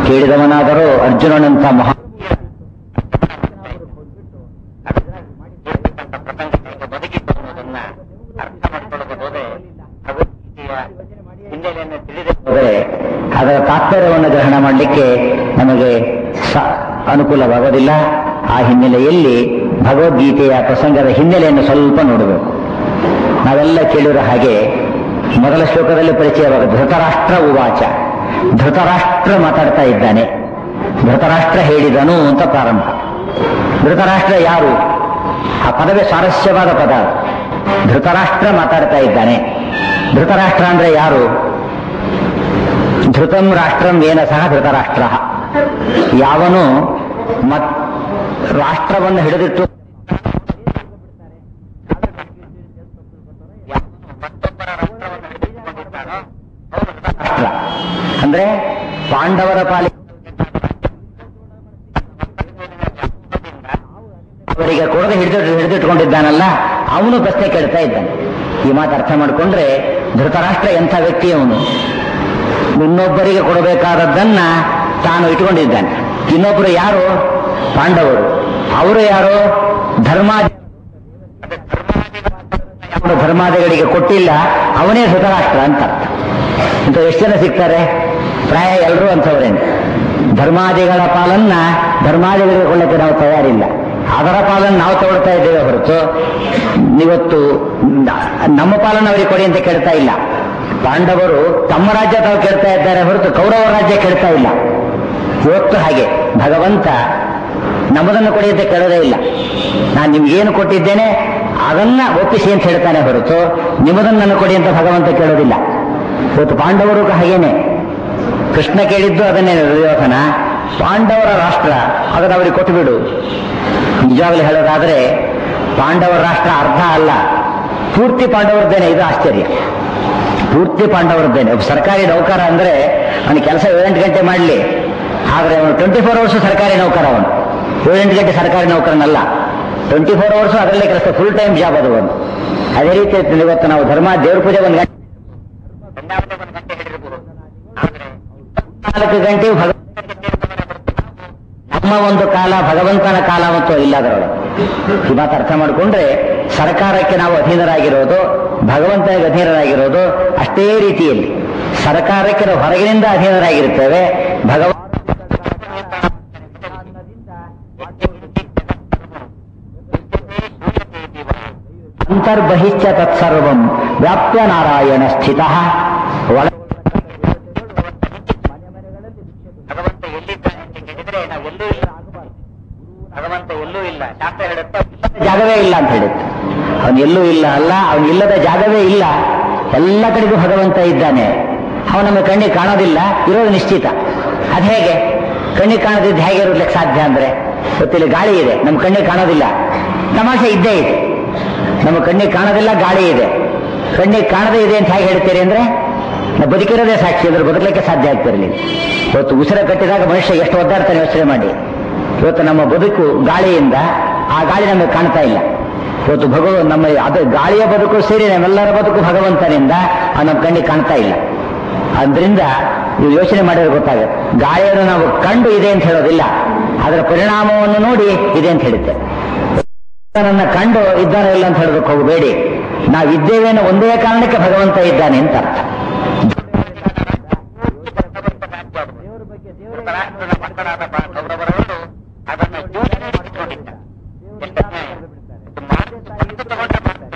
ಕೇಳಿದವನಾದರೂ ಅರ್ಜುನನಂತ ಮಹಾ ಬದುಕಿದ್ದವನ್ನೋದನ್ನ ಅರ್ಥ ಮಾಡ್ಕೊಳ್ಳೋದು ಹೋದ್ರೆ ಭಗವದ್ಗೀತೆಯ ಹಿನ್ನೆಲೆಯನ್ನು ತಿಳಿದ ಹೋದರೆ ಅದರ ತಾತ್ಪರ್ಯವನ್ನು ಗ್ರಹಣ ಮಾಡಲಿಕ್ಕೆ ನಮಗೆ ಸ- ಅನುಕೂಲವಾಗೋದಿಲ್ಲ ಆ ಹಿನ್ನೆಲೆಯಲ್ಲಿ ಭಗವದ್ಗೀತೆಯ ಪ್ರಸಂಗದ ಹಿನ್ನೆಲೆಯನ್ನು ಸ್ವಲ್ಪ ನೋಡಬೇಕು ನಾವೆಲ್ಲ ಕೇಳಿರೋ ಹಾಗೆ ಮೊದಲ ಶ್ಲೋಕದಲ್ಲಿ ಪರಿಚಯವಾಗ ಧೃತರಾಷ್ಟ್ರ ಉವಾಚ ಧೃತರಾಷ್ಟ್ರ ಮಾತಾಡ್ತಾ ಇದ್ದಾನೆ ಧೃತರಾಷ್ಟ್ರ ಹೇಳಿದನು ಅಂತ ಪ್ರಾರಂಭ ಧೃತರಾಷ್ಟ್ರ ಯಾರು ಆ ಪದವೇ ಸ್ವಾರಸ್ಯವಾದ ಪದ ಅದು. ಧೃತರಾಷ್ಟ್ರ ಮಾತಾಡ್ತಾ ಇದ್ದಾನೆ ಧೃತರಾಷ್ಟ್ರ ಅಂದ್ರೆ ಯಾರು ಧೃತಂ ರಾಷ್ಟ್ರಂ ಏನ ಸಹ ಧೃತರಾಷ್ಟ್ರ ಯಾವನು ಮತ್ ರಾಷ್ಟ್ರವನ್ನು ಹಿಡಿದಿಟ್ಟು ಮತ್ತೊಬ್ಬರ ರಾಷ್ಟ್ರವನ್ನು ಹಿಡಿದುಕೊಂಡಿದ್ದಾನೋ ಅವನು ರಾಷ್ಟ್ರ ಅಂದ್ರೆ ಪಾಂಡವರ ಪಾಲಿ ಅವರಿಗೆ ಕೊಡದೆ ಹಿಡಿದು ಹಿಡಿದಿಟ್ಕೊಂಡಿದ್ದಾನಲ್ಲ ಅವನು ಪ್ರಶ್ನೆ ಕೇಳ್ತಾ ಇದ್ದಾನೆ ಈ ಮಾತು ಅರ್ಥ ಮಾಡಿಕೊಂಡ್ರೆ ಧೃತರಾಷ್ಟ್ರ ಎಂಥ ವ್ಯಕ್ತಿ ಅವನು ಇನ್ನೊಬ್ಬರಿಗೆ ಕೊಡಬೇಕಾದದ್ದನ್ನ ತಾನು ಇಟ್ಕೊಂಡಿದ್ದಾನೆ ಇನ್ನೊಬ್ಬರು ಯಾರು ಪಾಂಡವರು ಅವರು ಯಾರು ಧರ್ಮಾದಿ ಅವನು ಧರ್ಮಾದಿಗಳಿಗೆ ಕೊಟ್ಟಿಲ್ಲ ಅವನೇ ಧೃತರಾಷ್ಟ್ರ ಅಂತ ಅರ್ಥ ಇಂಥ ಎಷ್ಟು ಜನ ಸಿಗ್ತಾರೆ ಪ್ರಾಯ ಎಲ್ಲರೂ ಅಂಥವ್ರೇನು ಧರ್ಮಾದಿಗಳ ಪಾಲನ್ನ ಧರ್ಮಾದಿಗಳಿಗೆ ಕೊಳ್ಳಕ್ಕೆ ನಾವು ತಯಾರಿಲ್ಲ ಅದರ ಪಾಲನ್ನು ನಾವು ತಗೊಳ್ತಾ ಇದ್ದೇವೆ ಹೊರತು ಇವತ್ತು ನಮ್ಮ ಪಾಲನ್ನು ಅವರಿಗೆ ಕೊಡಿ ಅಂತ ಕೇಳ್ತಾ ಇಲ್ಲ ಪಾಂಡವರು ತಮ್ಮ ರಾಜ್ಯ ತಾವು ಕೇಳ್ತಾ ಇದ್ದಾರೆ ಹೊರತು ಕೌರವ ರಾಜ್ಯ ಕೇಳ್ತಾ ಇಲ್ಲ ಇವತ್ತು ಹಾಗೆ ಭಗವಂತ ನಮ್ಮದನ್ನು ಕೊಡಿ ಅಂತ ಕೇಳೋದೇ ಇಲ್ಲ ನಾನು ನಿಮ್ಗೇನು ಕೊಟ್ಟಿದ್ದೇನೆ ಅದನ್ನ ಒಪ್ಪಿಸಿ ಅಂತ ಹೇಳ್ತಾನೆ ಹೊರತು ನಿಮ್ಮದನ್ನು ನನ್ನ ಕೊಡಿ ಅಂತ ಭಗವಂತ ಕೇಳೋದಿಲ್ಲ ಇವತ್ತು ಪಾಂಡವರು ಹಾಗೇನೆ ಕೃಷ್ಣ ಕೇಳಿದ್ದು ಅದನ್ನೇ ದುರ್ಯೋಧನ ಪಾಂಡವರ ರಾಷ್ಟ್ರ ಅದನ್ನು ಅವರಿಗೆ ಕೊಟ್ಟುಬಿಡು ನಿಜವಾಗ್ಲೂ ಹೇಳೋದಾದ್ರೆ ಪಾಂಡವರ ರಾಷ್ಟ್ರ ಅರ್ಧ ಅಲ್ಲ ಪೂರ್ತಿ ಪಾಂಡವರದ್ದೇನೆ ಇದು ಆಶ್ಚರ್ಯ ಪೂರ್ತಿ ಪಾಂಡವರದ್ದೇನೆ ಒಬ್ಬ ಸರ್ಕಾರಿ ನೌಕರ ಅಂದ್ರೆ ಅವನ ಕೆಲಸ ಏಳೆಂಟು ಗಂಟೆ ಮಾಡಲಿ ಆದ್ರೆ ಅವನು ಟ್ವೆಂಟಿ ಫೋರ್ ಅವರ್ಸ್ ಸರ್ಕಾರಿ ನೌಕರ ಅವನು ಏಳೆಂಟು ಗಂಟೆ ಸರ್ಕಾರಿ ನೌಕರನಲ್ಲ ಟ್ವೆಂಟಿ ಫೋರ್ ಅವರ್ಸ್ ಅದರಲ್ಲೇ ಕೆಲಸ ಫುಲ್ ಟೈಮ್ ಜಾಬ್ ಅದು ಒಂದು ಅದೇ ರೀತಿ ಇವತ್ತು ನಾವು ಧರ್ಮ ದೇವ್ರ ಪೂಜೆ ಒಂದು ಗಂಟೆ ಗಂಡಾವತೆ ಒಂದು ಗಂಟೆ ಹಿಡಿದಿರ್ಬೋದು ಆದ್ರೆ ನಾಲ್ಕು ಗಂಟೆ ಭಗ ನಮ್ಮ ಒಂದು ಕಾಲ ಭಗವಂತನ ಕಾಲ ಮತ್ತು ಇಲ್ಲ ಅದರೊಳಗೆ ಈ ಮಾತು ಅರ್ಥ ಮಾಡಿಕೊಂಡ್ರೆ ಸರ್ಕಾರಕ್ಕೆ ನಾವು ಅಧೀನರಾಗಿರೋದು ಭಗವಂತನಿಗೆ ಅಧೀನರಾಗಿರೋದು ಅಷ್ಟೇ ರೀತಿಯಲ್ಲಿ ಸರ್ಕಾರಕ್ಕೆ ನಾವು ಹೊರಗಿನಿಂದ ಅಧೀನರಾಗಿರ್ತೇವೆ ಭಗವಂತ ಅಂತರ್ಬಹಿಶ್ಚ ತತ್ಸರ್ವಂ ವ್ಯಾಪ್ಯ ನಾರಾಯಣ ಸ್ಥಿತ ಒಳ ಭಗವಂತ ಎಲ್ಲಿದ್ದಾನೆ ಅಂತ ಕೇಳಿದ್ರೆ ನಾವು ಎಲ್ಲೂ ಇಲ್ಲ ಭಗವಂತ ಎಲ್ಲೂ ಇಲ್ಲ ಶಾಸ್ತ್ರ ಹೇಳುತ್ತೆ ಜಾಗವೇ ಇಲ್ಲ ಅಂತ ಹೇಳಿತ್ತು ಅವನು ಎಲ್ಲೂ ಇಲ್ಲ ಅಲ್ಲ ಅವನು ಇಲ್ಲದ ಜಾಗವೇ ಇಲ್ಲ ಎಲ್ಲ ಕಡೆಗೂ ಭಗವಂತ ಇದ್ದಾನೆ ಅವನು ನಮ್ಮ ಕಣ್ಣಿಗೆ ಕಾಣೋದಿಲ್ಲ ಇರೋದು ನಿಶ್ಚಿತ ಅದು ಹೇಗೆ ಕಣ್ಣಿಗೆ ಕಾಣದಿದ್ದು ಹೇಗೆ ಇರೋದಕ್ಕೆ ಸಾಧ್ಯ ಅಂದ್ರೆ ಗೊತ್ತಿಲ್ಲ ಗಾಳಿ ಇದೆ ನಮ್ಮ ಕಣ್ಣಿಗೆ ಕಾಣೋದಿಲ್ಲ ತಮಾಷೆ ಇದ್ದೇ ಇದೆ ನಮ್ಮ ಕಣ್ಣಿಗೆ ಕಾಣೋದಿಲ್ಲ ಗಾಳಿ ಇದೆ ಕಣ್ಣಿಗೆ ಕಾಣದೇ ಇದೆ ಅಂತ ಹೇಗೆ ಹೇಳ್ತೀರಿ ಅಂದ್ರೆ ನಾವು ಬದುಕಿರೋದೇ ಸಾಕ್ಷಿ ಅಂದ್ರೆ ಬದುಕಲಿಕ್ಕೆ ಸಾಧ್ಯ ಆಗ್ತಿರಲಿಲ್ಲ ಇವತ್ತು ಉಸಿರ ಕಟ್ಟಿದಾಗ ಮನುಷ್ಯ ಎಷ್ಟು ಒದ್ದಾಡ್ತಾನೆ ಯೋಚನೆ ಮಾಡಿ ಇವತ್ತು ನಮ್ಮ ಬದುಕು ಗಾಳಿಯಿಂದ ಆ ಗಾಳಿ ನಮಗೆ ಕಾಣ್ತಾ ಇಲ್ಲ ಇವತ್ತು ಭಗವ ನಮ್ಮ ಅದು ಗಾಳಿಯ ಬದುಕು ಸೇರಿ ನಮ್ಮೆಲ್ಲರ ಬದುಕು ಭಗವಂತನಿಂದ ಆ ನಮ್ಮ ಕಣ್ಣಿಗೆ ಕಾಣ್ತಾ ಇಲ್ಲ ಅದರಿಂದ ನೀವು ಯೋಚನೆ ಮಾಡಿದ್ರೆ ಗೊತ್ತಾಗುತ್ತೆ ಗಾಳಿಯನ್ನು ನಾವು ಕಂಡು ಇದೆ ಅಂತ ಹೇಳೋದಿಲ್ಲ ಅದರ ಪರಿಣಾಮವನ್ನು ನೋಡಿ ಇದೆ ಅಂತ ಹೇಳುತ್ತೆ ನನ್ನ ಕಂಡು ಇದ್ದಾನೆ ಇಲ್ಲ ಅಂತ ಹೇಳೋದಕ್ಕೆ ಹೋಗಬೇಡಿ ನಾವಿದ್ದೇವೆ ಅನ್ನೋ ಒಂದೇ ಕಾರಣಕ್ಕೆ ಭಗವಂತ ಇದ್ದಾನೆ ಅಂತ ಅರ್ಥ ರಾಷ್ಟ್ರದ ಮಕ್ಕಳಾದ ಬ- ಕೌರವರವರು ಅದನ್ನು ಯೋಚನೆ ಮಾಡಿಕೊಂಡಿದ್ದ ಎಷ್ಟನೇ? ಇದು ಮಾತು ಮಾತು ತಗೊಂಡ ಮಾತು.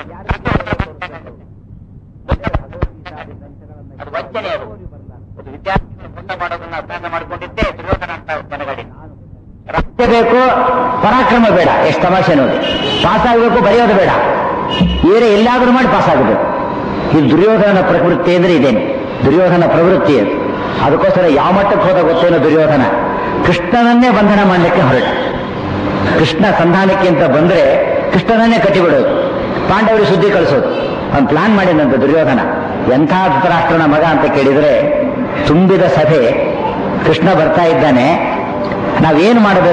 ಅದು ವಂಚನೆ ಅದು ಅದು ವಿದ್ಯಾರ್ಥಿಗಳು ಮೋಸ ಮಾಡೋದನ್ನ ಅಭ್ಯಾಸ ಮಾಡಿಕೊಂಡಿದ್ದೇ ದುರ್ಯೋಧನ ಅಂತ ಜನಗಳಿಗೆ ರಾಜ್ಯ ಬೇಕು ಪರಾಕ್ರಮ ಬೇಡ ಎಷ್ಟು ತಮಾಷೆ ನೋಡಿ ಪಾಸ್ ಆಗಬೇಕು ಬರೆಯೋದು ಬೇಡ ಬೇರೆ ಎಲ್ಲಾದ್ರೂ ಮಾಡಿ ಪಾಸ್ ಆಗಬೇಕು ಇದು ದುರ್ಯೋಧನ ಪ್ರವೃತ್ತಿ ಅಂದ್ರೆ ಇದೇನೆ ದುರ್ಯೋಧನ ಪ್ರವೃತ್ತಿ ಅದು ಅದಕ್ಕೋಸ್ಕರ ಯಾವ ಮಟ್ಟಕ್ಕೆ ಹೋದ ಗೊತ್ತೇನೋ ದುರ್ಯೋಧನ ಕೃಷ್ಣನನ್ನೇ ಬಂಧನ ಮಾಡಲಿಕ್ಕೆ ಹೊರಟ ಕೃಷ್ಣ ಸಂಧಾನಕ್ಕೆ ಅಂತ ಬಂದ್ರೆ ಕೃಷ್ಣನನ್ನೇ ಕಟ್ಟಿಬಿಡೋದು ಪಾಂಡವರಿಗೆ ಸುದ್ದಿ ಕಳಿಸೋದು ಅವ್ನು ಪ್ಲಾನ್ ಮಾಡಿದಂತ ದುರ್ಯೋಧನ ಎಂಥ ಧೃತರಾಷ್ಟ್ರನ ಮಗ ಅಂತ ಕೇಳಿದ್ರೆ ತುಂಬಿದ ಸಭೆ ಕೃಷ್ಣ ಬರ್ತಾ ಇದ್ದಾನೆ ನಾವೇನು ಮಾಡಬೇಕು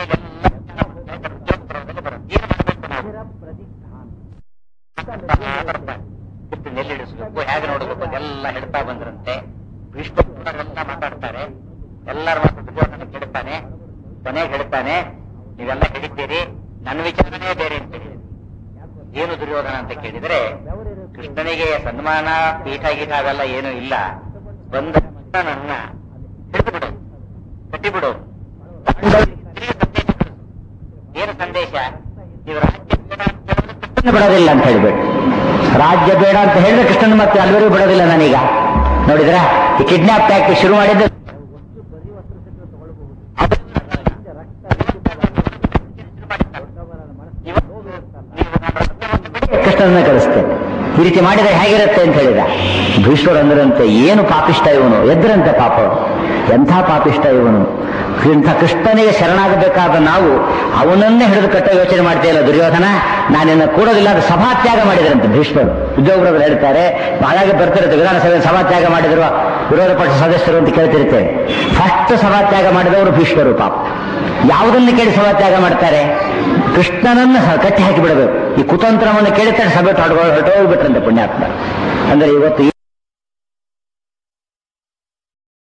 ಬಿಟ್ಟು ನೆಲ್ಲಿಡಿಸ್ಬೇಕು ಹೇಗೆ ನೋಡಬೇಕು ಅದೆಲ್ಲ ಹೇಳ್ತಾ ಬಂದ್ರಂತೆ ಭೀಷ್ಮರೆಲ್ಲ ಮಾತಾಡ್ತಾರೆ ಎಲ್ಲರ ಮಾತು ದುರ್ಯೋಧನ ಕೆಡುತ್ತಾನೆ ಕೊನೆಗೆ ಹೇಳ್ತಾನೆ ನೀವೆಲ್ಲ ಹಿಡಿತೀರಿ ನನ್ನ ವಿಚಾರನೇ ಬೇರೆ ಅಂತ ಹೇಳಿ ಏನು ದುರ್ಯೋಧನ ಅಂತ ಕೇಳಿದ್ರೆ ಕೃಷ್ಣನಿಗೆ ಸನ್ಮಾನ ಪೀಠ ಗೀಠ ಅವೆಲ್ಲ ಏನೂ ಇಲ್ಲ ಬಂದ ನನ್ನ ಹಿಡಿದು ಬಿಡು ಕಟ್ಟಿಬಿಡು ತಿರುಗಿ ಸಂದೇಶ ಕಳಿಸು. ಏನು ಸಂದೇಶ ನೀವು ರಾಜ್ಯ ಬೇಡ ಅಂತ ಹೇಳಿದ್ರೆ ಕೃಷ್ಣನ ಬಿಡೋದಿಲ್ಲ ಅಂತ ಹೇಳ್ಬಿಟ್ಟು ರಾಜ್ಯ ಬೇಡ ಅಂತ ಹೇಳಿದ್ರೆ ಕೃಷ್ಣನ ಮತ್ತೆ ಅಲ್ಲಿವರೆಗೂ ಬಿಡೋದಿಲ್ಲ ನಾನೀಗ ನೋಡಿದ್ರ ಈ ಕಿಡ್ನಾಪ್ ಪ್ಯಾಕ್ ಶುರು ಮಾಡಿದ್ದು ಕೃಷ್ಣನ ಕಳಿಸ್ತೇನೆ ಈ ರೀತಿ ಮಾಡಿದ್ರೆ ಹೇಗಿರುತ್ತೆ ಅಂತ ಹೇಳಿದ ಭೀಷ್ಮರು ಅಂದ್ರಂತೆ ಏನು ಪಾಪಿಷ್ಟ ಇವನು ಎದ್ರಂತೆ ಪಾಪ ಎಂಥ ಪಾಪಿಷ್ಟ ಇವನು ಇಂಥ ಕೃಷ್ಣನಿಗೆ ಶರಣಾಗಬೇಕಾದ ನಾವು ಅವನನ್ನೇ ಹಿಡಿದು ಕಟ್ಟ ಯೋಚನೆ ಮಾಡ್ತೀಯಲ್ಲ ದುರ್ಯೋಧನ ನಾನಿನ್ನ ಕೂಡೋದಿಲ್ಲ ಅದು ಸಭಾತ್ಯಾಗ ಮಾಡಿದ್ರಂತೆ ಭೀಷ್ಮರು ಉದ್ಯೋಗಗಳು ಹೇಳ್ತಾರೆ ಹಾಗಾಗಿ ಬರ್ತಿರುತ್ತೆ ವಿಧಾನಸಭೆ ಸಭಾತ್ಯಾಗ ಮಾಡಿದ್ರು ವಿರೋಧ ಪಕ್ಷ ಸದಸ್ಯರು ಅಂತ ಕೇಳ್ತಿರ್ತೇವೆ ಫಸ್ಟ್ ಸಭಾತ್ಯಾಗ ಮಾಡಿದವರು ಭೀಷ್ಮರು ಪಾಪ ಯಾವುದನ್ನು ಕೇಳಿ ಸಭಾತ್ಯಾಗ ಮಾಡ್ತಾರೆ ಕೃಷ್ಣನನ್ನ ಸ- ಕಟ್ಟಿ ಹಾಕಿ ಬಿಡಬೇಕು ಈ ಕುತಂತ್ರವನ್ನು ಕೇಳಿದ್ರೆ ಸಭೆ ಹೊರಟೋಗ್ಬಿಟ್ರಂತೆ ಪುಣ್ಯಾತ್ಮ ಅಂದ್ರೆ ಇವತ್ತು